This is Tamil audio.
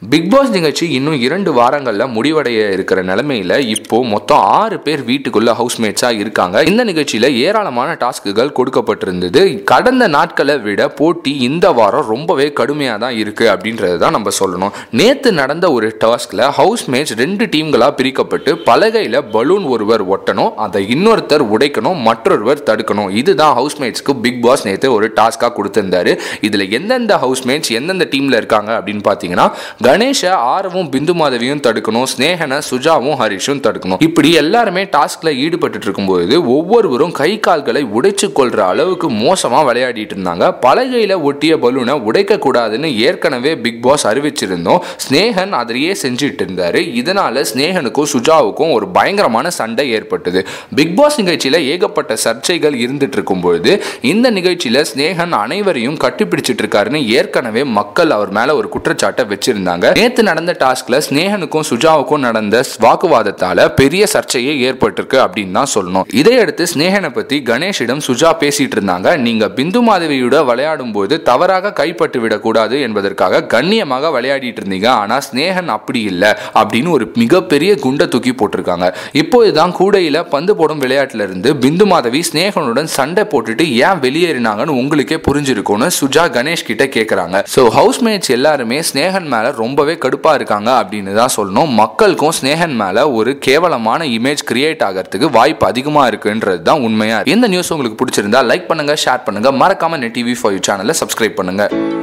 பிக் பாஸ் நிகழ்ச்சி இன்னும் இரண்டு வாரங்களில் முடிவடைய இருக்கிற நிலைமையில இப்போ மொத்தம் ஆறு பேர் வீட்டுக்குள்ள ஹவுஸ்மேட்ஸா இருக்காங்க இந்த நிகழ்ச்சியில ஏராளமான டாஸ்க்குகள் கொடுக்கப்பட்டிருந்தது கடந்த நாட்களை விட போட்டி இந்த வாரம் ரொம்பவே கடுமையாக தான் இருக்கு அப்படின்றது தான் நம்ம சொல்லணும் நேத்து நடந்த ஒரு டாஸ்க்ல ஹவுஸ்மேட்ஸ் ரெண்டு டீம்களா பிரிக்கப்பட்டு பலகையில பலூன் ஒருவர் ஒட்டணும் அதை இன்னொருத்தர் உடைக்கணும் மற்றொருவர் தடுக்கணும் இதுதான் ஹவுஸ்மேட்ஸ்க்கு பிக் பாஸ் நேத்து ஒரு டாஸ்கா கொடுத்திருந்தாரு இதுல எந்தெந்த ஹவுஸ்மேட்ஸ் எந்தெந்த டீம்ல இருக்காங்க அப்படின்னு பாத்தீங்கன்னா கணேஷை ஆரவும் பிந்து மாதவியும் தடுக்கணும் ஸ்னேகனை சுஜாவும் ஹரிஷும் தடுக்கணும் இப்படி எல்லாருமே டாஸ்க்ல ஈடுபட்டு இருக்கும்போது ஒவ்வொருவரும் கை கால்களை உடைச்சு கொள்ற அளவுக்கு மோசமா விளையாடிட்டு இருந்தாங்க பலகையில ஒட்டிய பலூனை உடைக்க கூடாதுன்னு ஏற்கனவே பிக் பாஸ் அறிவிச்சிருந்தோம் ஸ்னேகன் அதையே செஞ்சுட்டு இருந்தாரு இதனால ஸ்னேகனுக்கும் சுஜாவுக்கும் ஒரு பயங்கரமான சண்டை ஏற்பட்டது பிக் பாஸ் நிகழ்ச்சியில ஏகப்பட்ட சர்ச்சைகள் இருந்துட்டு இருக்கும்பொழுது இந்த நிகழ்ச்சியில ஸ்னேகன் அனைவரையும் கட்டிப்பிடிச்சிட்டு இருக்காருன்னு ஏற்கனவே மக்கள் அவர் மேல ஒரு குற்றச்சாட்டை வச்சிருந்தாங்க நேத்து நடந்த டாஸ்க்ல ஸ்னேகனுக்கும் சுஜாவுக்கும் நடந்த வாக்குவாதத்தால பெரிய சர்ச்சையே ஏற்பட்டிருக்கு அப்படின்னு தான் சொல்லணும் இதையடுத்து ஸ்னேகனை பத்தி கணேஷிடம் சுஜா பேசிட்டு இருந்தாங்க நீங்க பிந்து மாதவியோட விளையாடும் போது தவறாக கைப்பட்டு விடக்கூடாது என்பதற்காக கண்ணியமாக விளையாடிட்டு இருந்தீங்க ஆனா ஸ்னேகன் அப்படி இல்லை அப்படின்னு ஒரு மிகப்பெரிய குண்டை தூக்கி போட்டிருக்காங்க இப்போதுதான் கூடையில பந்து போடும் விளையாட்டுல இருந்து பிந்து மாதவி ஸ்னேகனுடன் சண்டை போட்டுட்டு ஏன் வெளியேறினாங்கன்னு உங்களுக்கே புரிஞ்சிருக்கும்னு சுஜா கணேஷ் கிட்ட கேக்குறாங்க ஸோ ஹவுஸ்மேட்ஸ் எல்லாருமே ஸ்னேகன் மேல ரொம்பவே கடுப்பா இருக்காங்க அப்படின்னு தான் சொல்லணும் மக்களுக்கும் ஸ்னேகன் மேல ஒரு கேவலமான இமேஜ் கிரியேட் ஆகிறதுக்கு வாய்ப்பு அதிகமா இருக்குன்றது தான் உண்மையா இருக்கு. இந்த நியூஸ் உங்களுக்கு பிடிச்சிருந்தா லைக் பண்ணுங்க ஷேர் பண்ணுங்க மறக்காம நெட் டிவி ஃபார் யூ சேனலை சப்ஸ்கிரைப் பண்ணுங்க